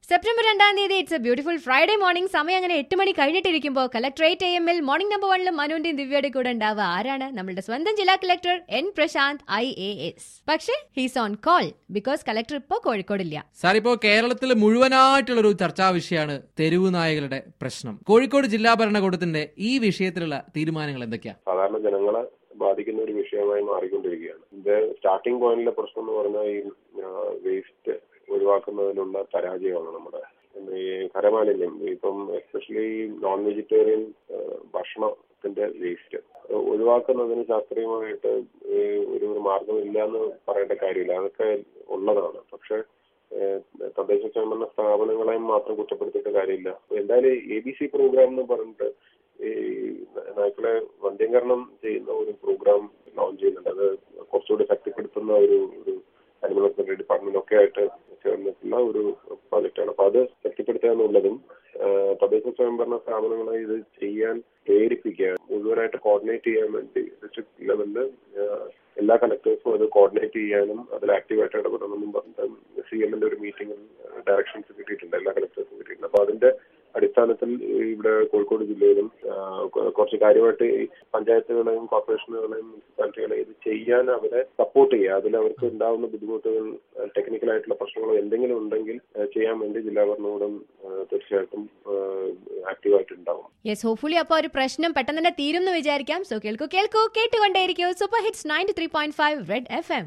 September രണ്ടാം തീയതി it's a beautiful Friday morning സമയം അങ്ങനെ എട്ട് മണി കഴിഞ്ഞിട്ടിരിക്കുമ്പോൾ കളക്ടറേറ്റ് എ എമ്മിൽ മോർണിംഗ് നമ്പർ വണ്ണിലും മനുവിന്റെയും ദിവ്യയുടെ കൂടെ ഉണ്ടാവുക ആരാണ് നമ്മുടെ സ്വന്തം ജില്ലാ collector N Prashanth I A S പക്ഷേ he's on call because collector ഇപ്പോൾ കോഴിക്കോടില്ല സാർ ഇപ്പോ കേരളത്തിൽ മുഴുവനായിട്ടുള്ള ഒരു ചർച്ചാ വിഷയമാണ് തെരുവ് നായകളുടെ പ്രശ്നം കോഴിക്കോട് ജില്ലാ ഭരണകൂടത്തിന്റെ ഈ വിഷയത്തിലുള്ള തീരുമാനങ്ങൾ എന്തൊക്കെയാ സാധാരണ ജനങ്ങളെ ബാധിക്കുന്ന ഒരു വിഷയമായി മാറിക്കൊണ്ടിരിക്കുകയാണ് ഇത് സ്റ്റാർട്ടിംഗ് പോയിന്റിലെ പ്രശ്നം എന്ന് പറഞ്ഞാൽ ഈ വേസ്റ്റ് ഒഴിവാക്കുന്നതിനുള്ള പരാജയമാണ് നമ്മുടെ പിന്നെ ഈ ഖരമാലിന്യം ഇപ്പം എസ്പെഷ്യലി നോൺ വെജിറ്റേറിയൻ ഭക്ഷണത്തിന്റെ വേസ്റ്റ് ഒഴിവാക്കുന്നതിന് ശാസ്ത്രീയമായിട്ട് ഈ ഒരു ഒരു മാർഗമില്ല എന്ന് പറയേണ്ട കാര്യമില്ല അതൊക്കെ ഉള്ളതാണ് പക്ഷെ ഏഹ് തദ്ദേശ സ്വയംഭരണ സ്ഥാപനങ്ങളെയും മാത്രം കുറ്റപ്പെടുത്തിയിട്ട് കാര്യമില്ല എന്തായാലും എ ബി സി പ്രോഗ്രാം എന്ന് പറഞ്ഞിട്ട് ഈ നായ്ക്കളെ വന്ധ്യംകരണം ചെയ്യുന്ന ഒരു പ്രോഗ്രാം ലോഞ്ച് ചെയ്യുന്നുണ്ട് അത് കുറച്ചുകൂടി ശക്തിപ്പെടുത്തുന്ന ഒരു ഒരു അനിമൽ ഹസ്ബൻഡറി ഡിപ്പാർട്ട്മെന്റ് ഒക്കെ ആയിട്ട് ചേർന്നിട്ടുള്ള ഒരു പ്രോജക്റ്റാണ് അപ്പൊ അത് ശക്തിപ്പെടുത്തുക എന്നുള്ളതും ആഹ് തദ്ദേശ സ്വയംഭരണ സ്ഥാപനങ്ങളെ ഇത് ചെയ്യാൻ പ്രേരിപ്പിക്കുക മുഴുവനായിട്ട് കോർഡിനേറ്റ് ചെയ്യാൻ വേണ്ടി ഡിസ്ട്രിക്ട് ലെവലിൽ എല്ലാ കളക്ടേഴ്സും അത് കോർഡിനേറ്റ് ചെയ്യാനും അതിൽ ആക്റ്റീവായിട്ട് ഇടപെടണമെന്നും പറഞ്ഞിട്ട് സി എമ്മിന്റെ ഒരു മീറ്റിംഗിൽ ഡയറക്ഷൻസ് കിട്ടിയിട്ടുണ്ട് എല്ലാ കളക്ടേഴ്സും കിട്ടിയിട്ടുണ്ട് അപ്പൊ അതിന്റെ അടിസ്ഥാനത്തിൽ ഇവിടെ കോഴിക്കോട് ജില്ലയിലും ആഹ് കൊ- കുറച്ച് കാര്യമായിട്ട് ഈ പഞ്ചായത്തുകളെയും കോർപ്പറേഷനുകളെയും മുനിസിപ്പാലിറ്റികളെയും ഇത് ചെയ്യാൻ അവരെ സപ്പോർട്ട് ചെയ്യുക അതിൽ അവർക്ക് ഉണ്ടാകുന്ന ബുദ്ധിമുട്ടുകൾ ടെക്നിക്കൽ ആയിട്ടുള്ള പ്രശ്നങ്ങളോ എന്തെങ്കിലും ഉണ്ടെങ്കിൽ ആഹ് ചെയ്യാൻ വേണ്ടി ജില്ലാ ഭരണകൂടം ആഹ് തീർച്ചയായിട്ടും ആക്റ്റീവായിട്ടുണ്ടാവും യെസ് ഹോപ്പ്ഫുള്ളി അപ്പോൾ ഒരു പ്രശ്നം പെട്ടെന്ന് തന്നെ തീരും എന്ന് വിചാരിക്കാം സോ കേൾക്കൂ കേൾക്കൂ കേട്ടുകൊണ്ടേയിരിക്കൂ super hits ninety three point five red F M